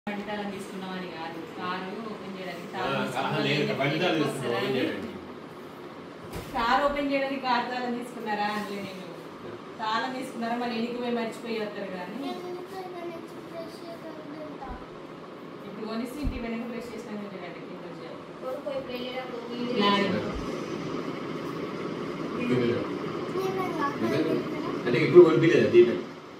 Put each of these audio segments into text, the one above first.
బండితాళం తీసుకున్నామని కాదు car open చేయడానికి ఆ, తాళం ఆహా, తీసుకున్నామని లేదు చెప్పి బండితాళం ఇంటికి తీసుకున్నాం, వస్తారా ఓపెన్ అని? చేయడానికి. కారు ఓపెన్ చేయడానికి కారు తాళం తీసుకున్నారా అంటే నేను తాళం తీసుకున్నారా మళ్ళీ ఇంటికి పోయి మర్చిపోయి వస్తారు కానీ ఇప్పుడు కొనిసి ఇంటికి వెనక బ్రష్ చేసిన చూడండి కింద వచ్చారు అంటే ఇప్పుడు కొనిపించలేదు దీపం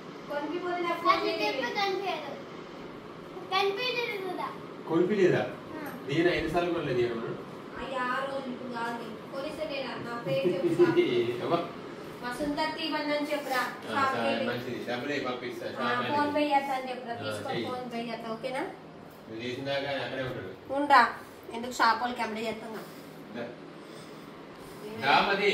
కొనిపించలేదా దీని ఎన్నిసార్లు కొనలేదు దీని మనం ఎవరు? చెప్పరా ఆ, సరే, మంచిది డబ్బులే పంపిస్తా ఫోన్ షాప్ పే చేస్తా అని చెప్పరా ఆ, తీసుకో చెయ్యి. ఫోన్ పే చేస్తా ఓకేనా నువ్వు చేసిందాక అక్కడే ఉంటాడు ఉండరా ఎందుకు షాప్ వాళ్ళకి అప్పుడే చేస్తాం కదా. దా. దా మరి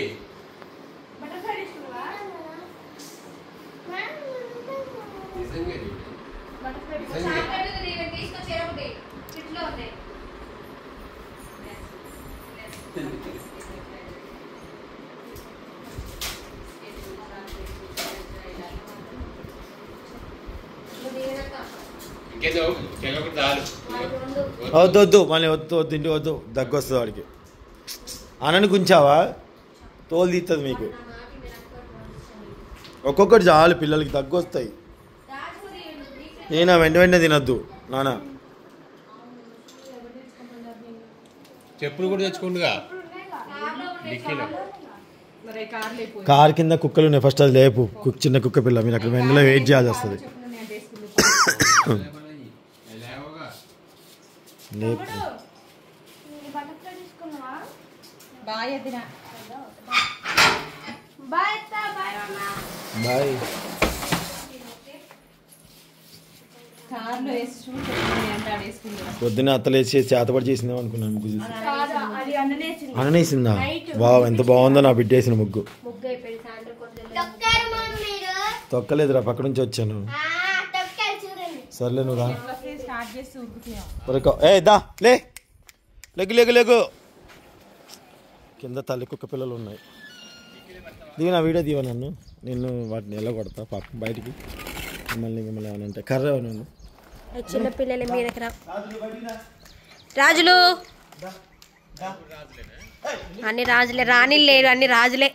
నిజంగా ఇది. నిజంగా. చాక్లెట్ ఉంది, ఇవి తీసుకొచ్చేరా ఒకటి. ఫ్రిడ్జ్లో ఉన్నాయి. నువ్వు తినక. ఇంకేదో చెగకుండా చాలు వాడు రెండు. వద్దు వద్దు మళ్ళీ వద్దు వద్దు ఇంటి వద్దు దగ్గు వస్తుంది వాడికి అనని గుంచావా తోలు తీస్తుంది మీకు నా మాట వినకపోతే ఒక్కొక్కటి చాలు పిల్లలకి దగ్గు వస్తాయి రాజు కూడా ఇవి నీ నేను వెంట వెంటనే తినద్దు నాన్న చెప్పులు కూడా తెచ్చుకుంటుగా కార్లో ఉన్నాయి, డిక్కీలో. కార్లో. మరి కారు లేకపోయి కార్ కింద కుక్కలు ఉన్నాయి ఫస్ట్ అది లేపు కుక్ చిన్న కుక్క పిల్ల మీరు అక్కడ వెంటనే వెయిట్ చేయాల్సి వస్తుంది చెప్పులు నేను తీసుకుంటాను లేవగా లేపు బాయ్ అదినా బాయ్ అత్త, బాయ్ మామ. బాయ్ కార్లో వేసి చూసి చెప్పులు అంటే ఆడ వేసుకుంటాను పొద్దున్న అత్తలేసి చేతపడి చేసిందేమో అనుకున్నాను ముగ్గు చూసి కాదు, అది అన్ననేసింది. అననేసిందా వావ్ ఎంత బాగుందో నా బిడ్డ వేసిన ముగ్గు ముగ్గు అయిపోయింది సాయంత్రం కొంచెం తొక్కలేదురా పక్క నుంచి వచ్చాను సర్లే నువ్వు రా స్టార్ట్ చేసి ఉరుకుతాం ఉరకో. ఏ దా లే లెగ్గు లెగ్గు లెగ్గు కింద తల్లి కుక్క పిల్లలు ఉన్నాయి దిగు నా వీడియో దివ నన్ను నేను వాటిని ఎలా కొడతా పాపం బయటికి మిమ్మల్ని మిమ్మల్ని ఏమైనా అంటే కర్ర నన్ను చిన్న పిల్లల మీదకి రా రాజులు అన్ని రాజులే రాణి లేరు అన్ని రాజులే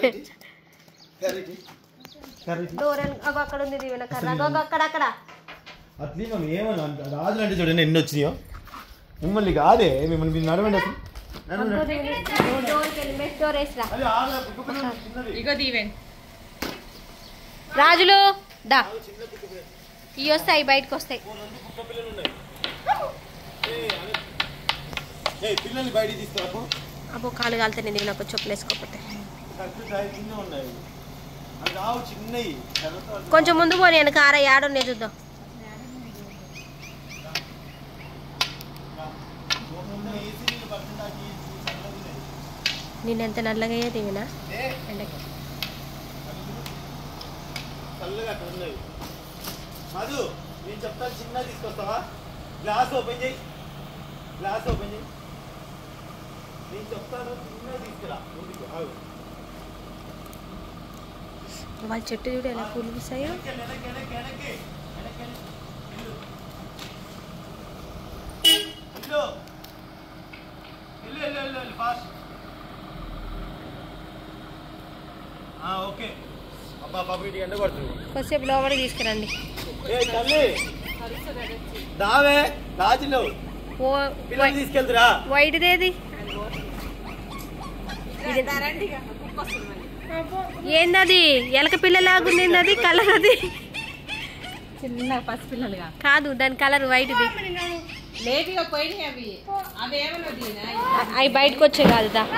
దూరం అగో అక్కడ ఉంది దీవెన కర్ర అగో అగో అక్కడ అక్కడ అట్లీ మనం ఏమన్నా రాజులు అంటే చూడండి ఎన్ని వచ్చినాయో మిమ్మల్ని కాదే మిమ్మల్ని మీరు నడవండి అసలు నడవండి. అగో దీవెన డోర్కి వెళ్ళి మెస్ డోర్ వేసిరా అది ఆగరా, కుక్క పిల్లలు చిన్నది. ఇగో దీవెన్ రాజులు దా ఇవి వస్తాయి బయటకు వస్తాయి కుక్క పిల్లలు ఉన్నాయి ఏ పిల్లల్ని బయటికి తీసుకురా అబ్బో కాలు కాలితే నేను నాకు చెప్పులు వేసుకోకపోతే కింద ఉన్నాయి అది రావు చిన్నవి తర్వాత కొంచెం ముందు పోనీ వెనక ఆర యాడున్నాయి చూద్దాం ఏసీ నీళ్ళు పడుతుందాకి నేను ఎంత నల్లగా అయ్యే దీవెనా ఎండకి చల్లగా అక్కడ ఉన్నాయి మధు నేను చెప్తాను చిన్నది తీసుకొస్తావా గ్లాస్ ఓపెన్ చేయి గ్లాస్ ఓపెన్ చేయి నేను చెప్తాను చిన్నది తీసుకురా ముందుకు ఆగు. వాళ్ళ చెట్టు చూడు ఎలా పూలు పూసాయో వెనక్కి, వెనక్కి, వెనక్కి, వెనక్కి. వెనక్కి, వెనక్కి. ఇల్లు. ఇల్లు. ఇల్లు, ఇల్లు, ఇల్లు, ఇల్లు, fast. ఆ, ఓకే అబ్బా బాబు ఇటు ఎండ కొడుతుంది కొద్దిసేపు లోపలికి తీసుకురండి ఏ తల్లి దావే రాజులు ఓ పిల్లలు తీసుకెళ్తురా వైట్దేది ఏందది ఎలక పిల్లలాగుంది అది కలర్ అది చిన్న పసిపిల్లలుగా కాదు దాని కలర్ వైట్ది లేటుగా పోయినాయి అవి అవి ఏమన్నా దీనా అవి బయటకు వచ్చే కాదు దా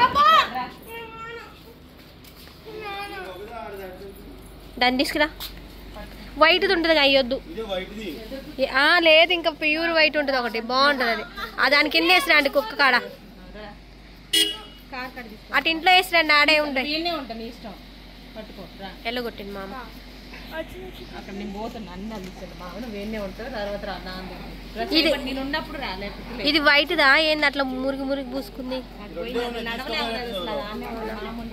దాన్ని తీసుకురా వైట్ది ఉంటుంది అయ్యొద్దు ఇదే వైట్ది ఏ- ఆ, లేదు ఇంకా ప్యూర్ వైట్ ఉంటుంది ఒకటి బాగుంటుంది అది ఆ దాని కింద వేసిరండి కుక్క కాడ కార్ కడిగి అటు ఇంట్లో వేసిరండి ఆడే ఉంటాయి వీళ్ళనే ఉంటాను ఇష్టం పట్టుకో రా ఎల్లగొట్టింది మామ అక్కడ నేను పోతున్నా అన్ని అందిస్తాను మా ఆవిడ వేడినే ఉంటారు తర్వాత రా నా ఇది- నేను ఉన్నప్పుడు రా లేకపోతే లేదు. ఇది వైట్దా ఏంది అట్లా మురిగి మురిగి పూసుకుంది నాకు పోయి నన్ను నడవలే అవ్వలేదు అసలు. అది ఆడనే ఉంది. మామూలు.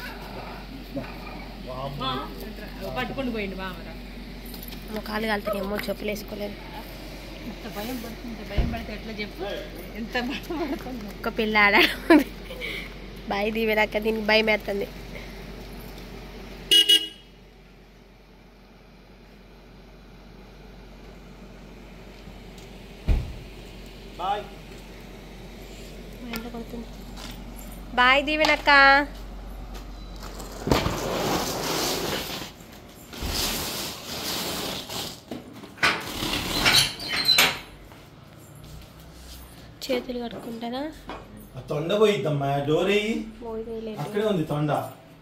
ఆ, పట్టుకొని పోయింది మామరా ముఖాలు కాలుతానేమో చెప్పులు వేసుకోలేదు ఎంత భయం పడుతుంది ఇంత భయం పడితే ఎట్లా చెప్పు ఎంత భయం పడుతుంది ఒక్క పిల్ల ఆడాడు బాయ్ దీవెనక్క దీనికి భయం వేస్తుంది బాయ్ బాయ్ దీవెనక్క చేతులు కట్టుకుంటానా ఆ తొండ పోయిద్దమ్మా డోర్ అయ్యి పోయి అక్కడే ఉంది తొండ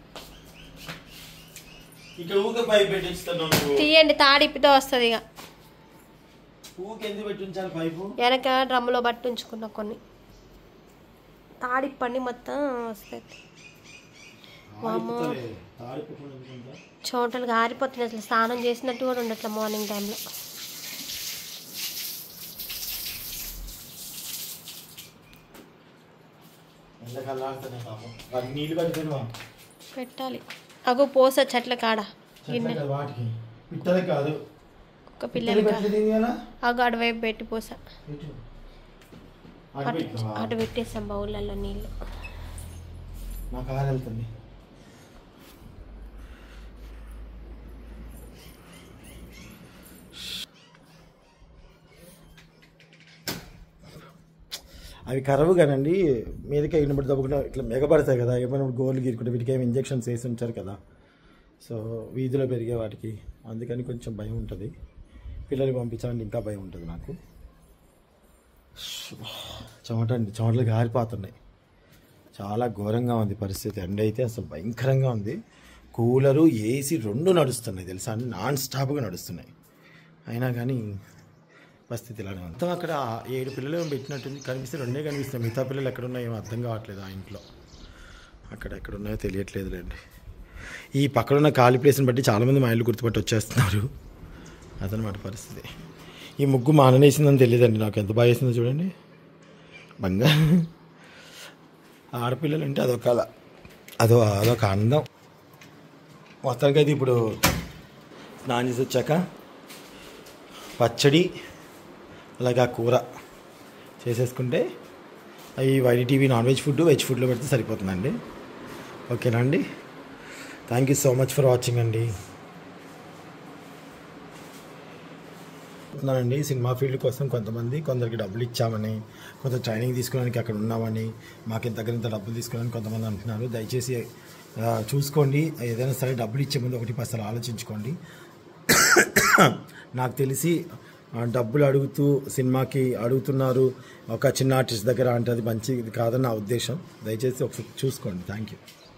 ఇక్కడ ఊక పైప్ పెట్టిస్తాను నువ్వు తీయండి తాడిప్పితో వస్తుంది ఇక ఊక ఎందుకు పెట్టించాలి పైపు వెనక డ్రమ్ములో బట్టి ఉంచుకున్న కొన్ని తాడిప్పండి మొత్తం వస్తుంది వామ్మో. ఆడిపోతలే. ఆడిపోకుండా ఎందుకుంటా? చోటలు ఆరిపోతుంది అసలు స్నానం చేసినట్టు కూడా ఉండట్లే మార్నింగ్ టైంలో ఎండకాలం ఆడుతున్నాయి పాపం వాటికి నీళ్ళు కట్టుకుని పెట్టాలి అగో పోస చెట్ల కాడ గిన్నె వాటికి పిట్టలకి కాదు ఒక పిల్లలు పిట్టలకి ఎట్లా తిని కదా అగో అటువైపు పెట్టి పోస పెట్టు. అటు అటు పెట్టినావా? అటు పెట్టేస్తాం బౌళ్ళల్లో నీళ్ళు నా కారు వెళ్తుంది అవి కరవు కానండి మీదకి అయినప్పుడు తప్పకుండా ఇట్లా మెగపడతాయి కదా ఏమైనా గోర్లు గీరుకుంటే వీటికి ఏమి ఇంజెక్షన్స్ వేసి ఉంచారు కదా సో వీధిలో పెరిగే వాటికి అందుకని కొంచెం భయం ఉంటుంది పిల్లలు పంపించాలంటే ఇంకా భయం ఉంటుంది నాకు చెమట అండి చెమటలు గారిపోతున్నాయి చాలా ఘోరంగా ఉంది పరిస్థితి ఎండ అయితే అసలు భయంకరంగా ఉంది కూలరు ఏసీ రెండు నడుస్తున్నాయి తెలుసా అండి నాన్ స్టాప్గా నడుస్తున్నాయి అయినా కానీ పరిస్థితి ఇలానే ఉంది మొత్తం అక్కడ ఏడు పిల్లలు ఏమో పెట్టినట్టుంది కనిపిస్తే రెండే కనిపిస్తాయి మిగతా పిల్లలు ఎక్కడ ఉన్నాయో ఏమో అర్థం కావట్లేదు ఆ ఇంట్లో అక్కడ ఎక్కడ ఉన్నాయో తెలియట్లేదులేండి ఈ పక్కన ఉన్న ఖాళీ ప్లేస్ని బట్టి చాలామంది మా ఇల్లు గుర్తుపట్టి వచ్చేస్తున్నారు అదనమాట పరిస్థితి ఈ ముగ్గు మాననేసిందని తెలియదండి నాకు ఎంత బాగా వేసిందో చూడండి బంగా ఆడపిల్లలు అంటే అదొక కళ అదో అదొక అందం మొత్తానికి అయితే ఇప్పుడు స్నానం చేసి వచ్చాక పచ్చడి అలాగే ఆ కూర చేసేసుకుంటే అవి వైడి టీవీ నాన్ వెజ్ ఫుడ్ వెజ్ ఫుడ్లో పెడితే సరిపోతుందండి ఓకేనా అండి thank you so much for watching అండి చెప్తున్నానండి సినిమా ఫీల్డ్ కోసం కొంతమంది కొందరికి డబ్బులు ఇచ్చామని కొంత ట్రైనింగ్ తీసుకోవడానికి అక్కడ ఉన్నామని మాకు ఇంత దగ్గర ఇంత డబ్బులు తీసుకోవాలని కొంతమంది అంటున్నారు దయచేసి ఆ, చూసుకోండి ఏదైనా సరే డబ్బులు ఇచ్చే ముందు ఒకటి అసలు ఆలోచించుకోండి నాకు తెలిసి ఆ, డబ్బులు అడుగుతూ సినిమాకి అడుగుతున్నారు ఒక చిన్న ఆర్టిస్ట్ దగ్గర అంటే అది మంచిది కాదని నా ఉద్దేశం దయచేసి ఒకసారి చూసుకోండి థ్యాంక్ యూ